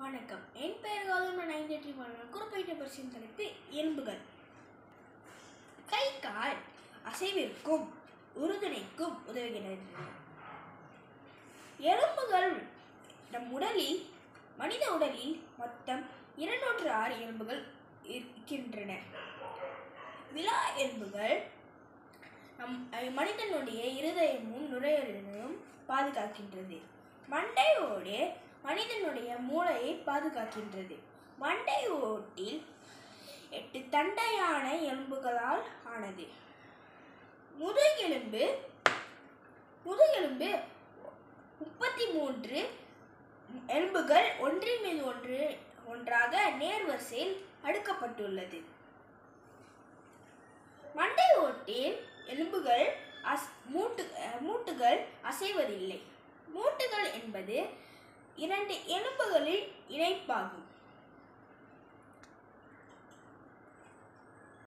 வணக்கம் என் பெயர் Gautama ninety one குறிப்பிட்ட பரிசின் தலைப்பு எலும்புகள் கை கால் அசைவிற்கும் உறுதுணைக்கும் உதவுகிறது எலும்புகள் நம் உடலில் மனித உடலில் மொத்தம் இருநூற்று ஆறு எலும்புகள் இருக்கின்றன விழா எலும்புகள் நம் அஹ், மனிதனுடைய இருதயமும் நுரையீரலையும் பாதுகாக்கின்றது மண்டையோடு மனிதனுடைய மூளையை பாதுகாக்கின்றது மண்டை ஓட்டில் எட்டு தண்டையான எலும்புகளால் ஆனது முதுகெலும்பு முதுகெலும்பு முப்பத்தி மூன்று எலும்புகள் ஒன்றின் மீது ஒன்று ஒன்றாக நேர்வரிசையில் அடுக்கப்பட்டுள்ளது மண்டை ஓட்டில் எலும்புகள் அஸ் மூட்டு அஹ், மூட்டுகள் அசைவதில்லை மூட்டுகள் என்பது இரண்டு எலும்புகளின் இணைப்பாகும்